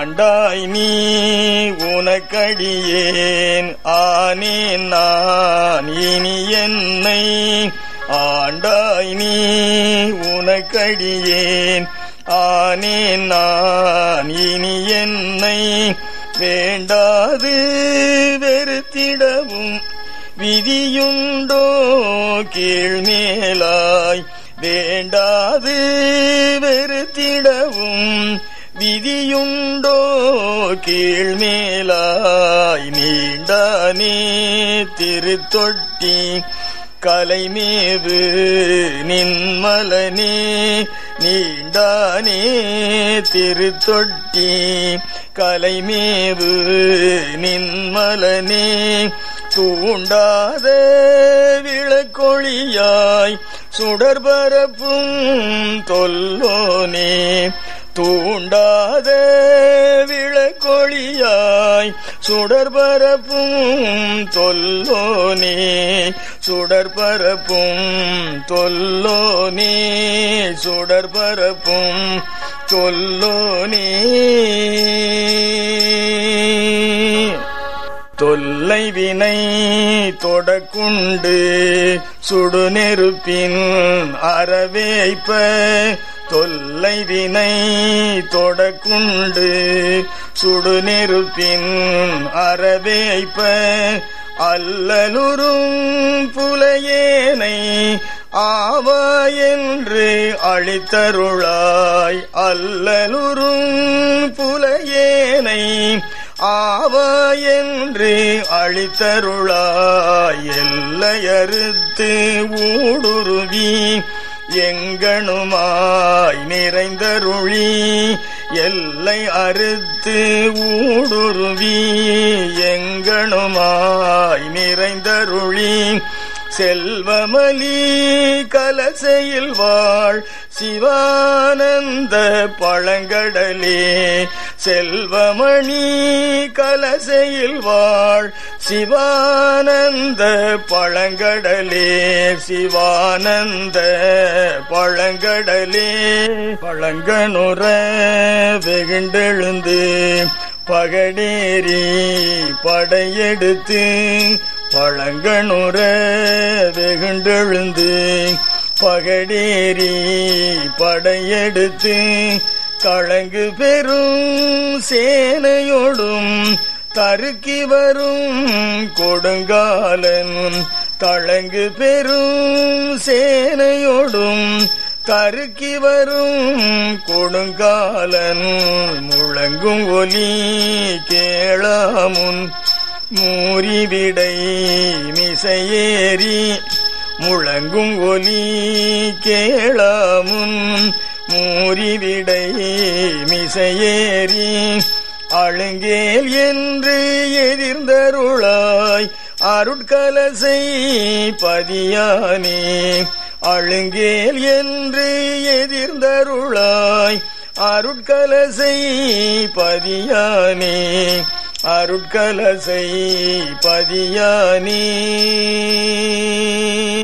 ஆண்டாய் நீ உனக்கடியேன் ஆனேன் நான் இனி என்னை ஆண்டாய் நீ உனக்கடியேன் ஆனேன் நான் இனி என்னை வேண்டாது வெறுத்திடவும் விதியுண்டோ கீழ்மேலாய் வேண்டாது வெறுத்திடவும் விதியுண்டோ கீழ்மேலாய் நீண்டானே திருத்தொட்டி கலைமேவு நின்மலனே நீண்டானே திருத்தொட்டி கலைமேவு நின்மலனே தூண்டாத விளக்கொழியாய் சுடர்பரப்பும் தொல்லோனே தூண்டாத விளக்கொழியாய் சுடர்பரப்பும் தொல்லோனே சுடர்பரப்பும் தொல்லோனே சுடர்பரப்பும் தொல்லோனே தொல்லை வினை தொடக்குண்டு சுடுநெருப்பின் அறவேய்ப்ப தொல்லை வினை தொடக்குண்டு சுடுநெருப்பின் அறவேய்ப்ப அல்லலுறும் புலையேனை ஆவா என்று அழித்தருளாய் அல்லலுறும் புலையேனை ஆவா என்று அழித்தருளாய் எல்லையறுத்து ஊடுருவி எங்கனுமாய் நிறைந்தருளி எல்லை அறுத்து ஊடுருவி எங்கனுமாய் நிறைந்தருளி செல்வமலி கலசையில் வாழ் சிவானந்த பழங்கடலே செல்வமணி கலசையில் வாழ் சிவானந்த பழங்கடலே சிவானந்த பழங்கடலே பழங்கனுற வெகுண்டெழுந்து பகடேரி படையெடுத்து பழங்கனுற வெகுண்டெழுந்து பகடேரி படையெடுத்து களங்கு பெரும் சேனையோடும் தருக்கி வரும் கொடுங்காலன் தளங்கு பெரும் சேனையோடும் தருக்கி வரும் கொடுங்காலன் முழங்கும் ஒலி கேளாமுன் மூறிவிடை மிசையேறி முழங்கும் ஒலி கேளாமுன் மூறிவிடை மிசையேறி அழுங்கேல் என்று எதிர்ந்தருளாய் அருட்கலசை பதியானே அழுங்கேல் என்று எதிர்ந்தருளாய் அருட்கலசை பதியானே அருட்கலசை பதியானே